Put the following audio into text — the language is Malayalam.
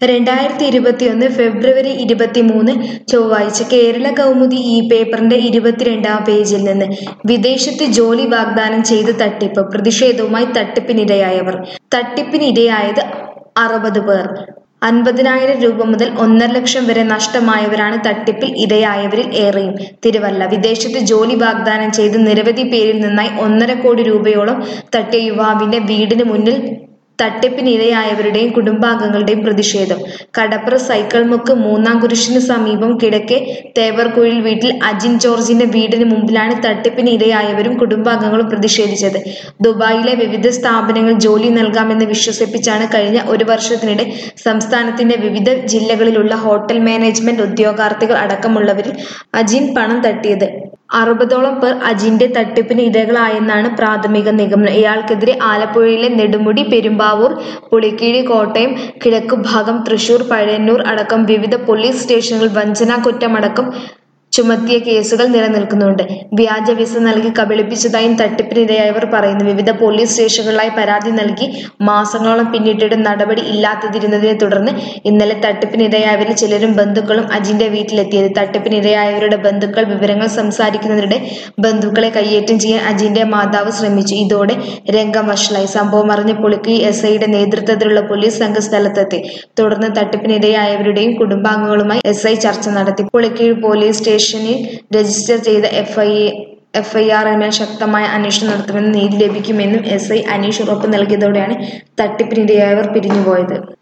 രണ്ടായിരത്തി ഇരുപത്തിയൊന്ന് ഫെബ്രുവരി ഇരുപത്തിമൂന്ന് ചൊവ്വാഴ്ച കേരള കൗമുദി ഈ പേപ്പറിന്റെ ഇരുപത്തിരണ്ടാം പേജിൽ നിന്ന് വിദേശത്ത് ജോലി വാഗ്ദാനം ചെയ്ത് തട്ടിപ്പ് പ്രതിഷേധവുമായി തട്ടിപ്പിനിരയായവർ തട്ടിപ്പിനിരയായത് അറുപത് പേർ അൻപതിനായിരം രൂപ മുതൽ ഒന്നര ലക്ഷം വരെ നഷ്ടമായവരാണ് തട്ടിപ്പിൽ ഇരയായവരിൽ ഏറെയും തിരുവല്ല വിദേശത്ത് ജോലി വാഗ്ദാനം ചെയ്ത് നിരവധി പേരിൽ നിന്നായി ഒന്നര കോടി രൂപയോളം തട്ടിയ യുവാവിന്റെ വീടിന് മുന്നിൽ തട്ടിപ്പിനിരയായവരുടെയും കുടുംബാംഗങ്ങളുടെയും പ്രതിഷേധം കടപ്ര സൈക്കിൾ മുക്ക് മൂന്നാം കുരിശിന് സമീപം കിഴക്കെ തേവർകുഴിൽ വീട്ടിൽ അജിൻ ജോർജിന്റെ വീടിന് മുമ്പിലാണ് തട്ടിപ്പിന് ഇരയായവരും കുടുംബാംഗങ്ങളും പ്രതിഷേധിച്ചത് ദുബായിലെ വിവിധ സ്ഥാപനങ്ങൾ ജോലി നൽകാമെന്ന് വിശ്വസിപ്പിച്ചാണ് കഴിഞ്ഞ ഒരു വർഷത്തിനിടെ സംസ്ഥാനത്തിന്റെ വിവിധ ജില്ലകളിലുള്ള ഹോട്ടൽ മാനേജ്മെന്റ് ഉദ്യോഗാർത്ഥികൾ അടക്കമുള്ളവരിൽ അജിൻ പണം തട്ടിയത് അറുപതോളം പേർ അജിന്റെ തട്ടിപ്പിന് ഇരകളായെന്നാണ് പ്രാഥമിക നിഗമനം ഇയാൾക്കെതിരെ ആലപ്പുഴയിലെ നെടുമുടി പെരുമ്പാവൂർ പുളിക്കീഴ് കോട്ടയം കിഴക്കുഭാഗം തൃശൂർ പഴയന്നൂർ അടക്കം വിവിധ പോലീസ് സ്റ്റേഷനുകൾ വഞ്ചനാ കുറ്റമടക്കം ചുമത്തിയ കേസുകൾ നിലനിൽക്കുന്നുണ്ട് വ്യാജ വിസ നൽകി കബളിപ്പിച്ചതായും തട്ടിപ്പിനിരയായവർ പറയുന്നു വിവിധ പോലീസ് സ്റ്റേഷനുകളിലായി പരാതി നൽകി മാസങ്ങളോളം പിന്നിട്ടിട്ടും നടപടി ഇല്ലാത്തതിരുന്നതിനെ തുടർന്ന് ഇന്നലെ തട്ടിപ്പിനിരയായവരിൽ ചിലരും ബന്ധുക്കളും അജിന്റെ വീട്ടിലെത്തിയത് തട്ടിപ്പിനിരയായവരുടെ ബന്ധുക്കൾ വിവരങ്ങൾ സംസാരിക്കുന്നതിനിടെ ബന്ധുക്കളെ കയ്യേറ്റം ചെയ്യാൻ അജിന്റെ മാതാവ് ശ്രമിച്ചു ഇതോടെ രംഗം വഷളായി സംഭവം അറിഞ്ഞ പുളിക്കി എസ് ഐയുടെ നേതൃത്വത്തിലുള്ള പോലീസ് സംഘം സ്ഥലത്തെത്തി തുടർന്ന് തട്ടിപ്പിനിരയായവരുടെയും കുടുംബാംഗങ്ങളുമായി എസ് ഐ ചർച്ച നടത്തി പുളിക്കീഴ് പോലീസ് സ്റ്റേഷനിൽ രജിസ്റ്റർ ചെയ്ത എഫ്ഐ എഫ്ഐആറിന്മേൽ ശക്തമായ അന്വേഷണം നടത്തുമെന്ന് നീതി ലഭിക്കുമെന്നും എസ് ഐ അനീഷ് ഉറപ്പ് നൽകിയതോടെയാണ് തട്ടിപ്പിനിരയായവർ പിരിഞ്ഞുപോയത്